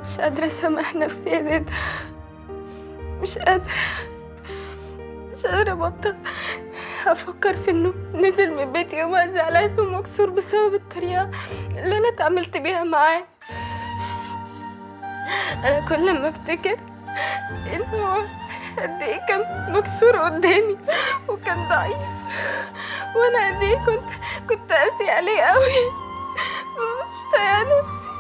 مش قادرة أسامح نفسي يا دادا مش قادرة مش قادرة أبطل أفكر في إنه نزل من بيتي يومها زعلان ومكسور بسبب الطريقة اللي أنا اتعاملت بيها معاه أنا كل ما أفتكر إنه قد إيه كان مكسور قدامي وكان ضعيف وأنا قد إيه كنت كنت قاسي عليه قوي مش طايقة نفسي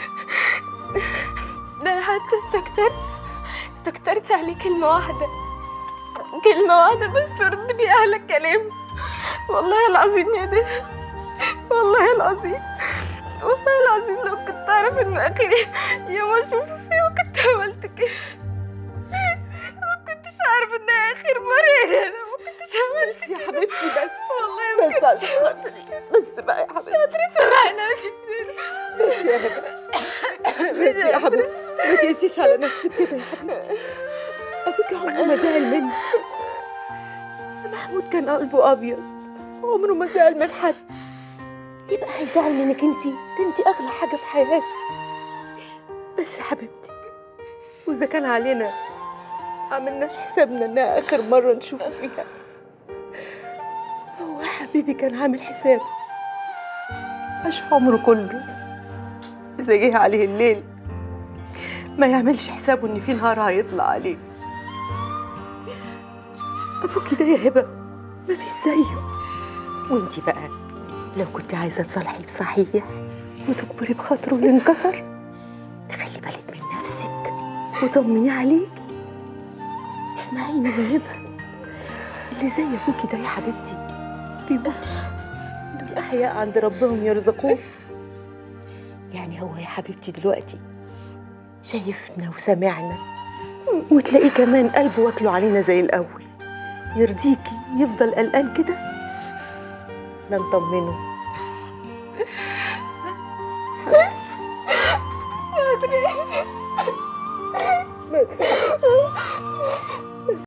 ده أنا حتى استكترت استكترت عليه كلمة واحدة كلمة واحدة بس رد بيها على كلامه والله العظيم يا ده والله العظيم والله العظيم لو كنت أعرف إنه آخر يوم أشوفه فيه كنت عملت كده ما كنتش عارفة إنها آخر مرة يا أنا ما كنتش عملت بس يا حبيبتي بس والله ما بس عشان خاطري بس بقى يا حبيبتي قادرة أسامح نفسي بس يا هبه بس يا حبيبتي ما تقسيش على نفسك كده يا حبيبتي ابوك عمره ما زعل مني محمود كان قلبه ابيض عمره ما زعل من حد يبقى هيزعل منك انتي ده انتي اغلى حاجه في حياتي بس يا حبيبتي واذا كان علينا عملناش حسابنا انها اخر مره نشوفه فيها هو حبيبي كان عامل حساب عاش عمره كله إذا جه عليه الليل ما يعملش حسابه إن في نهار هيطلع عليه أبوكي ده يا هبة ما فيش زيه وانتي بقى لو كنت عايزة تصالحي بصحيح وتكبري بخاطره اللي انكسر تخلي بالك من نفسك وطمني عليكي اسمعيني يا هبة اللي زي أبوكي ده يا حبيبتي بيموتش دول أحياء عند ربهم يرزقون يعني هو يا حبيبتي دلوقتي شايفنا وسامعنا وتلاقيه كمان قلبه واكله علينا زي الأول يرضيكي يفضل قلقان كده لا نطمنه حبيبتي بس يا